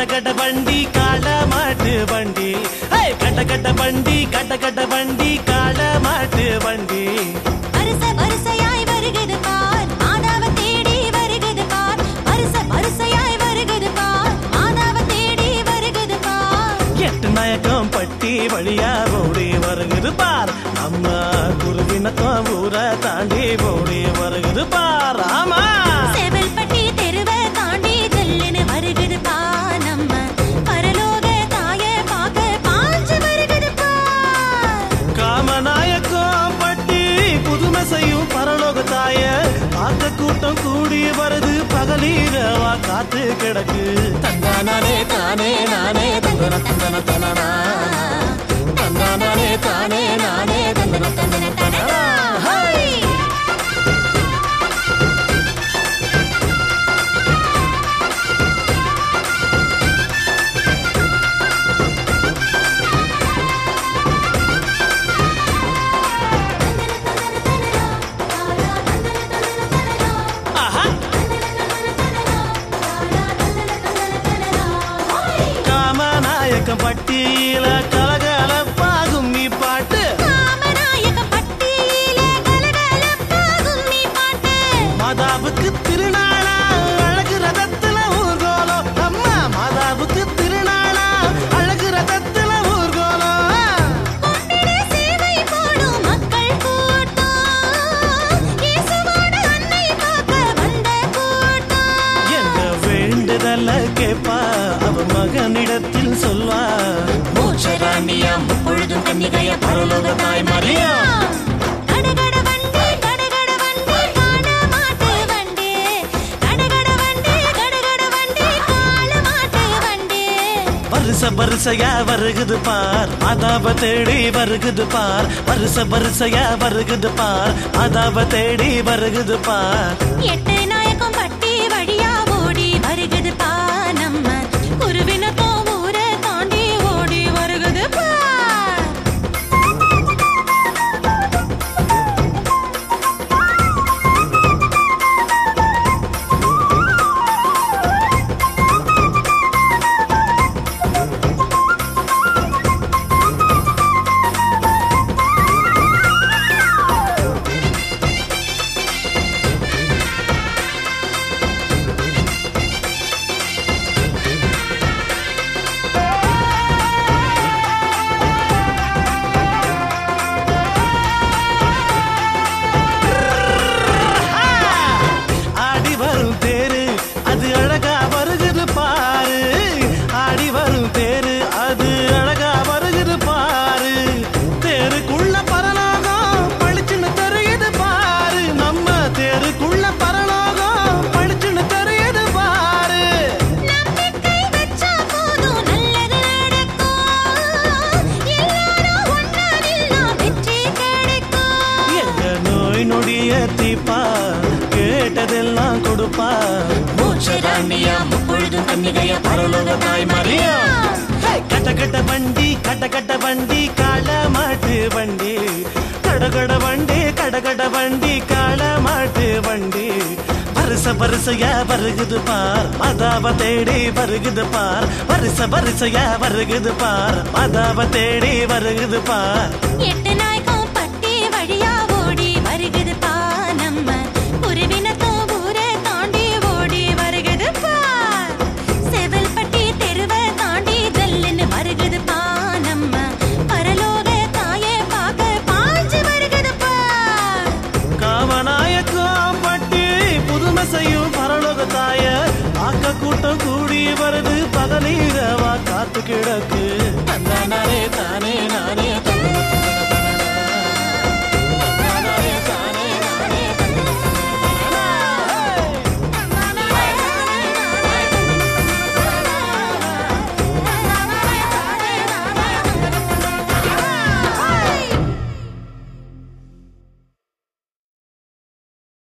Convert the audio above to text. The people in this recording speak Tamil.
கட்ட வண்டி காள மாட்டு வண்டி ஹே, கட்ட கட்ட வண்டி கட்ட கட்ட வண்டி காள மாட்டு வண்டி வருச வரிசையாய் வருகுது பார் மாதாவ தேடி வருகுது பார் வருச வரிசையாய் வருகுது பார் மாதாவ தேடி வருகுது பார் எட்டு நாயக்கம் பட்டி வழியா ஓடி வருகுது பார் நம்ம குருவினக்கம் ஊரை தாண்டி ஓடி வருகுது பார் ஆமா செவல்பட்டி தெருவை தாண்டி ஜல்லுன்னு வருகுது பார் நம்ம பரலோக தாய பார்க்க பாஞ்சு வருகுது பார் காமநாயக்கம் பட்டி புதுமை செய்யும் பரலோக தாய பார்க்க கூட்டம் கூடி வருது பகலீரவா காத்து கிடக்கு தந்தானே தானே நானே தந்தன தந்தன தனனா தந்தானே தானே நானே தந்தன தந்தன தனனா ஹை! ஆஹா காமநாயக்கம் பட்டியில கலகலப்பாகும் நீ பாட்டு காமநாயக பட்டியிலே கலகலப்பாகும் நீ பாட்டு மாதாவுக்கு திருநாளா அழகு ரதத்துல ஊர்கோலம் அம்மா மாதாவுக்கு திருநாளா அழகு ரதத்துல ஊர்கோலம் பொன்னிலே சேவை போடும் மக்கள் கூட்டம் இயேசுவோட அன்னை பார்க்க வந்த கூட்டம் எங்க வேண்டுதல கேப்பா அவ மகனிடத்தில் சொல்வா மோட்சராணியாம் பொழுதும் கன்னிகைய பரலோக தாய் மரியா கடகட வண்டி கடகட வண்டி காண மாட்டு வண்டி கடகட வண்டி கடகட வண்டி காண மாட்டு வண்டி வருஷ வருஷையா வருகுது பார் மாதாவ தேடி வருகுது பார் வருஷ வருஷையா வருகுது பார் மாதாவ தேடி வருகுது பார் எட்டு நாயக்கம் பட்டி வழியா ஓடி வருகுது பா நம்ம குருவினத்தோ ஊரை தாண்டி ஓடி வருகுது பா ஆடி வரும் தேரு அது அழகா வருகுது பாரு ஆடி வரும் தேரு அது அழகா வருகுது பாரு தேருக்குள்ள பரலோகம் பளிச்சுன்னு தெரியுது பாரு நம்ம தேருக்குள்ள பரலோகம் பளிச்சுன்னு தெரியுது பாரு நம்பிக்கை வச்சா போதும் நல்லது நடக்கும் எல்லாரும் ஒண்ணா நின்னா வெற்றி கிடைக்கும் எங்க நோய் நொடிய தீப்பா கேட்டதெல்லாம் கொடுப்பா மோட்சராணியா முப்பொழுதும் கன்னிகைய பரலோக தாய் மரியா கட்ட கட்ட வண்டி கட்ட கட்ட வண்டி காள மாட்டு வண்டி கடகட வண்டி கடகட வண்டி காள மாட்டு வண்டி வருஷ வருஷையா வருகுது பார் மாதாவ தேடி வருகுது பார் வருஷ வருஷையா வருகுது பார் மாதாவ தேடி வருகுது பார் எட்டு நாய்க்கும் பட்டி வழியா ஓடி வருகுது பா நம்ம உறவினத்தோ ஊரை தாண்டி ஓடி வருகுது பா செவல்பட்டி தெருவை தாண்டி ஜல்லுன்னு வருகுது பா நம்ம பரலோக தாயை பார்க்க பாஞ்சு வருகுது பா காமநாயக்கம் பட்டி புதுமை செய்யும் பரலோக தாய ஆக்க கூட்டம் கூடி வருது பகலீரவா காத்து கிடக்கு